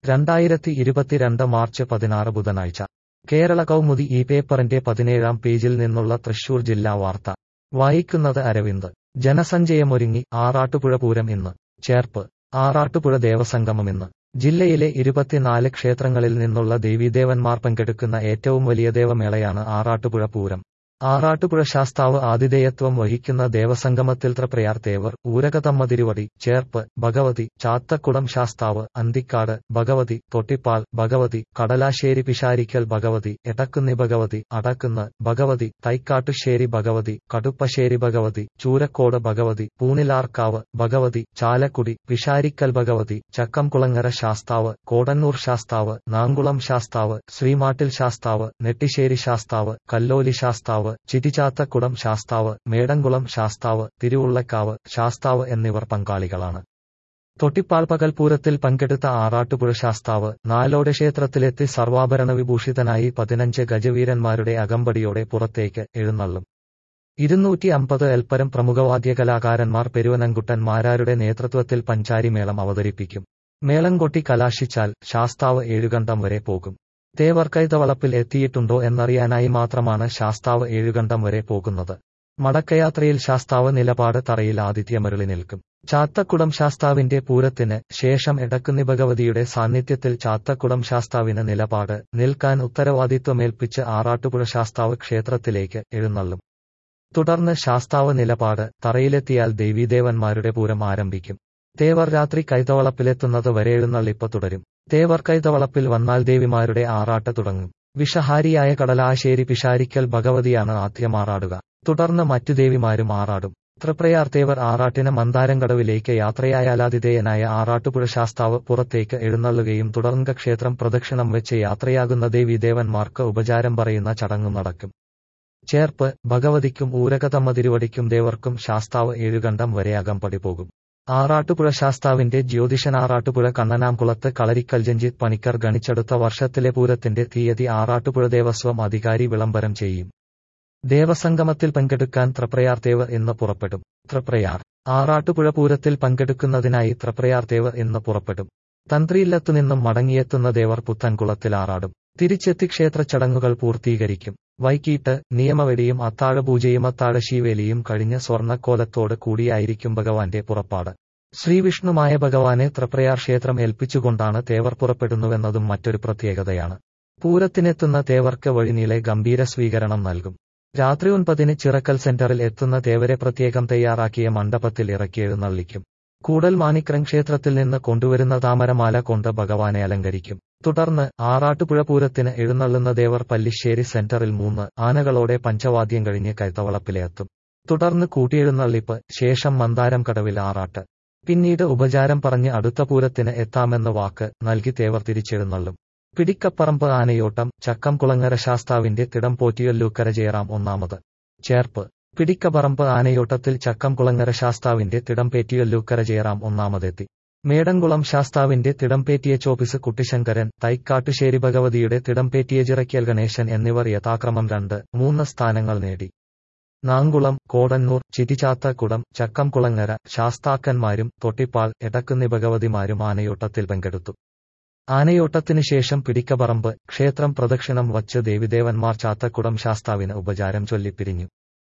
രണ്ടായിരത്തി ഇരുപത്തിരണ്ട് മാർച്ച് പതിനാറ് ബുധനാഴ്ച കേരള കൗമുദി ഈ പേപ്പറിന്റെ പതിനേഴാം പേജിൽ നിന്നുള്ള തൃശൂർ ജില്ലാ വാർത്ത വായിക്കുന്നത് അരവിന്ദ് ജനസഞ്ചയമൊരുങ്ങി ആറാട്ടുപുഴ പൂരം ഇന്ന് ചേർപ്പ് ആറാട്ടുപുഴ ദേവസംഗമം ഇന്ന് ജില്ലയിലെ ഇരുപത്തിനാല് ക്ഷേത്രങ്ങളിൽ നിന്നുള്ള ദേവീദേവന്മാർ പങ്കെടുക്കുന്ന ഏറ്റവും വലിയ ദേവമേളയാണ് ആറാട്ടുപുഴ പൂരം ആറാട്ടുപുഴ ശാസ്താവ് ആതിഥേയത്വം വഹിക്കുന്ന ദേവസംഗമത്തിൽ തൃപ്രയാർ തേവർ ഊരകതമ്മ തിരുവടി ചേർപ്പ് ഭഗവതി ചാത്തക്കുടം ശാസ്താവ് അന്തിക്കാട് ഭഗവതി തൊട്ടിപ്പാൽ ഭഗവതി കടലാശ്ശേരി പിഷാരിക്കൽ ഭഗവതി എടക്കുന്നി ഭഗവതി അടക്കുന്ന് ഭഗവതി തൈക്കാട്ടുശ്ശേരി ഭഗവതി കടുപ്പശ്ശേരി ഭഗവതി ചൂരക്കോട് ഭഗവതി പൂനിലാർക്കാവ് ഭഗവതി ചാലക്കുടി പിഷാരിക്കൽ ഭഗവതി ചക്കംകുളങ്ങര ശാസ്താവ് കോടന്നൂർ ശാസ്താവ് നാങ്കുളം ശാസ്താവ് ശ്രീമാട്ടിൽ ശാസ്താവ് നെട്ടിശ്ശേരി ശാസ്താവ് കല്ലോലി ശാസ്താവ് ചിറ്റിച്ചാത്തക്കുടം ശാസ്താവ് മേടംകുളം ശാസ്താവ് തിരുവുള്ളക്കാവ് ശാസ്താവ് എന്നിവർ പങ്കാളികളാണ് തൊട്ടിപ്പാൽ പകൽപൂരത്തിൽ പങ്കെടുത്ത ആറാട്ടുപുഴ ശാസ്താവ് നാലോട് ക്ഷേത്രത്തിലെത്തി സർവാഭരണ വിഭൂഷിതനായി പതിനഞ്ച് ഗജവീരന്മാരുടെ അകമ്പടിയോടെ പുറത്തേക്ക് എഴുന്നള്ളും ഇരുന്നൂറ്റി അമ്പത് എൽപ്പരം പ്രമുഖവാദ്യ കലാകാരന്മാർ പെരുവനങ്കുട്ടൻ മാരാരുടെ നേതൃത്വത്തിൽ പഞ്ചാരിമേളം അവതരിപ്പിക്കും മേളം കൊട്ടി കലാശിച്ചാൽ ശാസ്താവ് ഏഴുകണ്ടം വരെ പോകും തേവർ കൈതവളപ്പിൽ എത്തിയിട്ടുണ്ടോ എന്നറിയാനായി മാത്രമാണ് ശാസ്താവ് ഏഴുകണ്ടം വരെ പോകുന്നത് മടക്കയാത്രയിൽ ശാസ്താവ് നിലപാട് തറയിൽ ആതിഥ്യമരുളി നിൽക്കും ചാത്തക്കുടം ശാസ്താവിന്റെ പൂരത്തിന് ശേഷം എടക്കുന്നി ഭഗവതിയുടെ സാന്നിധ്യത്തിൽ ചാത്തക്കുടം ശാസ്താവിന് നിലപാട് നിൽക്കാൻ ഉത്തരവാദിത്വമേൽപ്പിച്ച് ആറാട്ടുപുഴ ശാസ്താവ് ക്ഷേത്രത്തിലേക്ക് എഴുന്നള്ളും തുടർന്ന് ശാസ്താവ് നിലപാട് തറയിലെത്തിയാൽ ദേവീദേവന്മാരുടെ പൂരം ആരംഭിക്കും തേവർ രാത്രി കൈതവളപ്പിലെത്തുന്നത് വരെ എഴുന്നള്ളിപ്പ് തുടരും തേവർ കൈതവളപ്പിൽ വന്നാൽ ദേവിമാരുടെ ആറാട്ട് തുടങ്ങും വിഷഹാരിയായ കടലാശ്ശേരി പിഷാരിക്കൽ ഭഗവതിയാണ് ആദ്യം ആറാടുക തുടർന്ന് മറ്റു ദേവിമാരും ആറാടും തൃപ്രയാർ തേവർ ആറാട്ടിന് മന്ദാരംകടവിലേക്ക് യാത്രയായാലാതിഥേയനായ ആറാട്ടുപുഴ ശാസ്താവ് പുറത്തേക്ക് എഴുന്നള്ളുകയും തുടർന്ന് ക്ഷേത്രം പ്രദക്ഷിണം വെച്ച് യാത്രയാകുന്ന ദേവീദേവന്മാർക്ക് ഉപചാരം പറയുന്ന ചടങ്ങും നടക്കും ചേർപ്പ് ഭഗവതിക്കും ഊരകതമ്മ തിരുവടിക്കും ദേവർക്കും ശാസ്താവ് ഏഴുകണ്ടം വരെ അകമ്പടി പോകും ആറാട്ടുപുഴ ശാസ്താവിന്റെ ജ്യോതിഷൻ ആറാട്ടുപുഴ കണ്ണനാംകുളത്ത് കളരിക്കൽ ജഞ്ചിത് പണിക്കർ ഗണിച്ചെടുത്ത വർഷത്തിലെ പൂരത്തിന്റെ തീയതി ആറാട്ടുപുഴ ദേവസ്വം അധികാരി വിളംബരം ചെയ്യും ദേവസംഗമത്തിൽ പങ്കെടുക്കാൻ ത്രപ്രയാർ തേവർ ഇന്ന് പുറപ്പെടും ത്രപ്രയാർ ആറാട്ടുപുഴ പൂരത്തിൽ പങ്കെടുക്കുന്നതിനായി ത്രപ്രയാർ തേവർ ഇന്ന് പുറപ്പെടും തന്ത്രിയില്ലത്തുനിന്നും മടങ്ങിയെത്തുന്ന ദേവർ പുത്തൻകുളത്തിൽ ആറാടും തിരിച്ചെത്തി ക്ഷേത്ര ചടങ്ങുകൾ പൂർത്തീകരിക്കും വൈകിട്ട് നിയമവെടിയും അത്താഴപൂജയും അത്താഴശീവേലിയും കഴിഞ്ഞ് സ്വർണ്ണക്കോലത്തോട് കൂടിയായിരിക്കും ഭഗവാന്റെ പുറപ്പാട് ശ്രീവിഷ്ണുമായ ഭഗവാനെ ത്രപ്രയാർ ക്ഷേത്രം ഏൽപ്പിച്ചുകൊണ്ടാണ് തേവർ പുറപ്പെടുന്നുവെന്നതും മറ്റൊരു പ്രത്യേകതയാണ് പൂരത്തിനെത്തുന്ന തേവർക്ക് വഴിനീളെ ഗംഭീര സ്വീകരണം നൽകും രാത്രി ഒൻപതിന് ചിറക്കൽ സെന്ററിൽ എത്തുന്ന തേവരെ പ്രത്യേകം തയ്യാറാക്കിയ മണ്ഡപത്തിൽ ഇറക്കി എഴുന്നള്ളിക്കും കൂടൽ മാണിക്രം ക്ഷേത്രത്തിൽ നിന്ന് കൊണ്ടുവരുന്ന താമരമാല കൊണ്ട് ഭഗവാനെ അലങ്കരിക്കും തുടർന്ന് ആറാട്ടുപുഴ പൂരത്തിന് എഴുന്നള്ളുന്ന ദേവർ പല്ലിശ്ശേരി സെന്ററിൽ മൂന്ന് ആനകളോടെ പഞ്ചവാദ്യം കഴിഞ്ഞ് കൈത്തവളപ്പിലെത്തും തുടർന്ന് കൂട്ടിയെഴുന്നള്ളിപ്പ് ശേഷം മന്ദാരം കടവിൽ ആറാട്ട് പിന്നീട് ഉപചാരം പറഞ്ഞ് അടുത്ത പൂരത്തിന് എത്താമെന്ന വാക്ക് നൽകി തേവർ തിരിച്ചെഴുന്നള്ളും പിടിക്കപ്പറമ്പ് ആനയോട്ടം ചക്കംകുളങ്ങര ശാസ്താവിന്റെ തിടം പോറ്റിയൊല്ലൂക്കര ജയറാം ഒന്നാമത് ചേർപ്പ് പിടിക്കപ്പറമ്പ് ആനയോട്ടത്തിൽ ചക്കംകുളങ്ങര ശാസ്താവിന്റെ തിടംപേറ്റിയൊല്ലൂക്കര ജയറാം ഒന്നാമതെത്തി മേടംകുളം ശാസ്താവിന്റെ തിടംപേറ്റിയ ചോപ്പിസ് കുട്ടിശങ്കരൻ തൈക്കാട്ടുശ്ശേരി ഭഗവതിയുടെ തിടംപേറ്റിയ ചിറക്കിയൽ ഗണേശൻ എന്നിവർ യഥാക്രമം രണ്ട് മൂന്ന് സ്ഥാനങ്ങൾ നേടി നാങ്കുളം കോടന്നൂർ ചിറ്റിച്ചാത്തക്കുടം ചക്കംകുളങ്ങര ശാസ്താക്കന്മാരും തൊട്ടിപ്പാൾ എടക്കുന്നി ഭഗവതിമാരും ആനയോട്ടത്തിൽ പങ്കെടുത്തു ആനയോട്ടത്തിനു ശേഷം പിടിക്കപറമ്പ് ക്ഷേത്രം പ്രദക്ഷിണം വച്ച് ദേവിദേവന്മാർ ചാത്തക്കുടം ശാസ്താവിന് ഉപചാരം ചൊല്ലിപ്പിരിഞ്ഞു